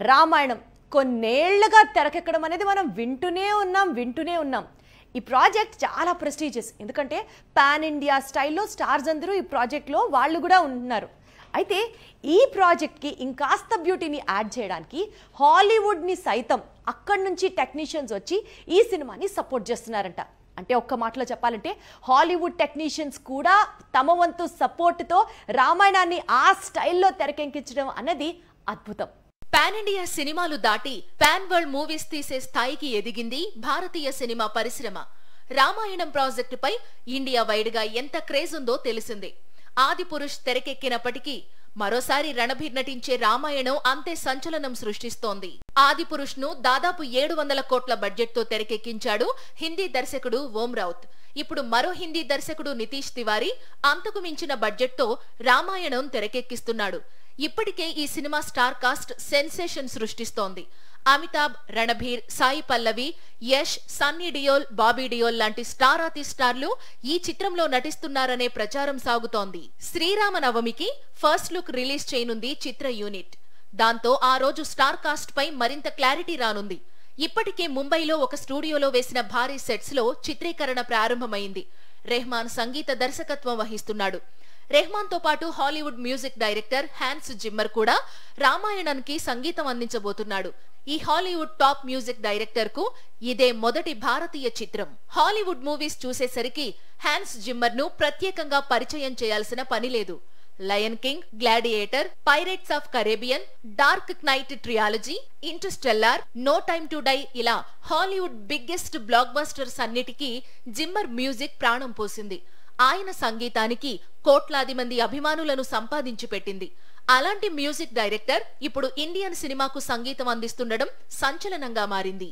రామాయణం కొన్నేళ్లుగా తెరకెక్కడం అనేది మనం వింటూనే ఉన్నాం వింటూనే ఉన్నాం ఈ ప్రాజెక్ట్ చాలా ప్రెస్టీజియస్ ఎందుకంటే పాన్ ఇండియా స్టైల్లో స్టార్స్ అందరూ ఈ ప్రాజెక్ట్లో వాళ్ళు కూడా ఉంటున్నారు అయితే ఈ ప్రాజెక్ట్కి ఇంకాస్త బ్యూటీని యాడ్ చేయడానికి హాలీవుడ్ని సైతం అక్కడి నుంచి టెక్నీషియన్స్ వచ్చి ఈ సినిమాని సపోర్ట్ చేస్తున్నారంట అంటే ఒక్క మాటలో చెప్పాలంటే హాలీవుడ్ టెక్నీషియన్స్ కూడా తమ వంతు సపోర్ట్తో రామాయణాన్ని ఆ స్టైల్లో తెరకెక్కించడం అన్నది అద్భుతం పాన్ ఇండియా సినిమాలు దాటి పాన్ వరల్డ్ మూవీస్ తీసే స్థాయికి ఎదిగింది భారతీయ సినిమా పరిశ్రమ రామాయణం ప్రాజెక్టుపై ఇండియా వైడ్ గా ఎంత క్రేజ్ ఉందో తెలిసింది ఆది పురుష్ తెరకెక్కినప్పటికీ మరోసారి రణబీర్ నటించే రామాయణం అంతే సంచలనం సృష్టిస్తోంది ఆది పురుష్ ను దాదాపు ఏడు వందల కోట్ల బడ్జెట్ తో తెరకెక్కించాడు హిందీ దర్శకుడు ఓం రౌత్ ఇప్పుడు మరో హిందీ దర్శకుడు నితీష్ తివారీ అంతకు మించిన బడ్జెట్ తో రామాయణం తెరకెక్కిస్తున్నాడు ఇప్పటికే ఈ సినిమా స్టార్ కాస్ట్ సెన్సేషన్ సృష్టిస్తోంది అమితాబ్ రణబీర్ సాయి పల్లవి యష్ సన్నీ డియోల్ బాబీ డియోల్ లాంటి స్టార్ అతి స్టార్లు ఈ చిత్రంలో నటిస్తున్నారనే ప్రచారం సాగుతోంది శ్రీరామ నవమికి ఫస్ట్ లుక్ రిలీజ్ చేయనుంది చిత్ర యూనిట్ దాంతో ఆ రోజు స్టార్ కాస్ట్ పై మరింత క్లారిటీ రానుంది ఇప్పటికే ముంబైలో ఒక స్టూడియోలో వేసిన భారీ సెట్స్ లో చిత్రీకరణ ప్రారంభమైంది రెహమాన్ సంగీత దర్శకత్వం వహిస్తున్నాడు రెహమాన్ తో పాటు Hollywood music director Hans Zimmer కూడా రామాయణానికి సంగీతం అందించబోతున్నాడు ఈ హాలీవుడ్ టాప్ మ్యూజిక్ డైరెక్టర్ కు ఇదే మొదటి భారతీయ చిత్రం హాలీవుడ్ మూవీస్ చూసేసరికి హ్యాన్స్ జిమ్మర్ ను ప్రత్యేకంగా పరిచయం చేయాల్సిన పని లేదు Lion King Gladiator Pirates of Caribbean Dark Knight trilogy Interstellar No Time to Die ఇలా హాలీవుడ్ బిగ్గెస్ట్ బ్లాక్ బస్టర్స్ అన్నిటికీ జిమ్మర్ మ్యూజిక్ ప్రాణం పోసింది ఆయన సంగీతానికి కోట్లాది మంది అభిమానులను సంపాదించి పెట్టింది అలాంటి మ్యూజిక్ డైరెక్టర్ ఇప్పుడు ఇండియన్ సినిమాకు సంగీతం అందిస్తుండడం సంచలనంగా మారింది